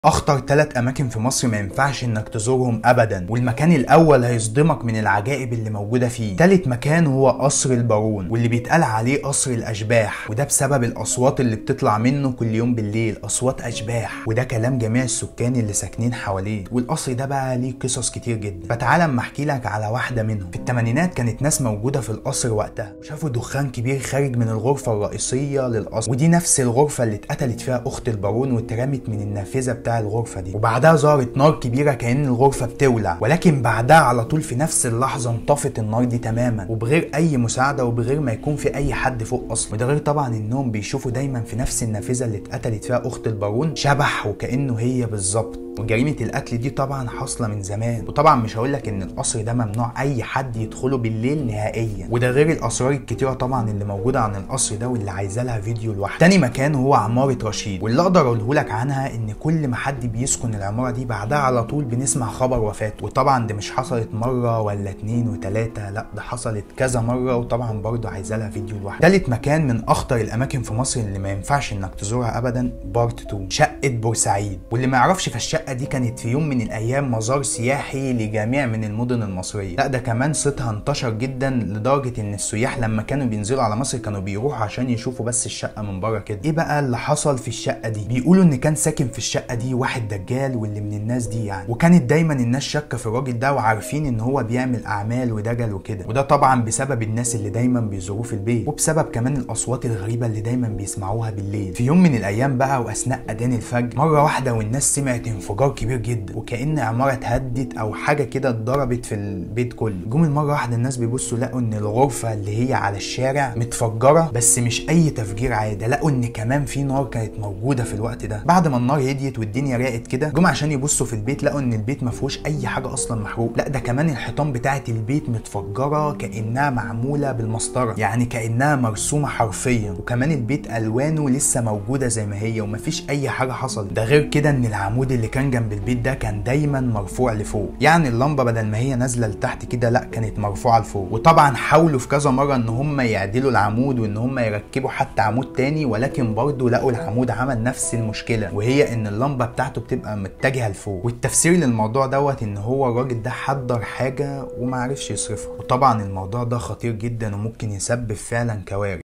اخطر ثلاث اماكن في مصر ما ينفعش انك تزورهم ابدا والمكان الاول هيصدمك من العجائب اللي موجوده فيه تالت مكان هو قصر البارون واللي بيتقال عليه قصر الاشباح وده بسبب الاصوات اللي بتطلع منه كل يوم بالليل اصوات اشباح وده كلام جميع السكان اللي ساكنين حواليه والقصر ده بقى ليه قصص كتير جدا فتعالى اما احكي لك على واحده منهم في الثمانينات كانت ناس موجوده في القصر وقتها وشافوا دخان كبير خارج من الغرفه الرئيسيه للقصر ودي نفس الغرفه اللي اتقتلت فيها اخت البارون واترمت من النافذه بتاع الغرفه دي وبعدها ظهرت نار كبيره كأن الغرفه بتولع ولكن بعدها على طول في نفس اللحظه انطفت النار دي تماما وبغير اي مساعده وبغير ما يكون في اي حد فوق اصلا وده غير طبعا انهم بيشوفوا دايما في نفس النافذه اللي اتقتلت فيها اخت البارون شبح وكانه هي بالظبط وجريمه القتل دي طبعا حاصله من زمان وطبعا مش هقول لك ان القصر ده ممنوع اي حد يدخله بالليل نهائيا وده غير الاسرار الكتيره طبعا اللي موجوده عن القصر ده واللي عايزه لها فيديو لوحده تاني مكان هو عماره رشيد واللي اقدر اقوله لك عنها ان كل ما حد بيسكن العماره دي بعدها على طول بنسمع خبر وفاته وطبعا دي مش حصلت مره ولا اتنين وتلاته لا ده حصلت كذا مره وطبعا برضه عايزه لها فيديو لوحده تالت مكان من اخطر الاماكن في مصر اللي ما ينفعش انك تزورها ابدا بارت 2 شقه بورسعيد واللي ما يعرفش فالشقه دي كانت في يوم من الايام مزار سياحي لجميع من المدن المصريه لا ده كمان صيتها انتشر جدا لدرجه ان السياح لما كانوا بينزلوا على مصر كانوا بيروحوا عشان يشوفوا بس الشقه من بره كده ايه بقى اللي حصل في الشقه دي بيقولوا ان كان ساكن في الشقه دي واحد دجال واللي من الناس دي يعني وكانت دايما الناس شاكه في الراجل ده وعارفين ان هو بيعمل اعمال ودجل وكده وده طبعا بسبب الناس اللي دايما بيزوروه في البيت وبسبب كمان الاصوات الغريبه اللي دايما بيسمعوها بالليل في يوم من الايام بقى واثناء اذان الفجر مره واحده والناس سمعت انفجار كبير جدا وكأن عمارة اتهدت أو حاجة كده اتضربت في البيت كله جم مرة واحدة الناس بيبصوا لقوا إن الغرفة اللي هي على الشارع متفجرة بس مش أي تفجير عادي لقوا إن كمان في نار كانت موجودة في الوقت ده بعد ما النار هديت والدنيا راقت كده جم عشان يبصوا في البيت لقوا إن البيت ما فيهوش أي حاجة أصلا محروق لا ده كمان الحيطان بتاعة البيت متفجرة كأنها معمولة بالمسطرة يعني كأنها مرسومة حرفيا وكمان البيت ألوانه لسه موجودة زي ما هي ومفيش أي حاجة حصلت ده غير كده إن العمود اللي كان جنب البيت ده كان دايما مرفوع لفوق يعني اللمبه بدل ما هي نازله لتحت كده لا كانت مرفوعه لفوق وطبعا حاولوا في كذا مره ان هم يعدلوا العمود وان هم يركبوا حتى عمود تاني ولكن برضه لقوا العمود عمل نفس المشكله وهي ان اللمبه بتاعته بتبقى متجهه لفوق والتفسير للموضوع دوت ان هو الراجل ده حضر حاجه وما عرفش يصرفها وطبعا الموضوع ده خطير جدا وممكن يسبب فعلا كوارث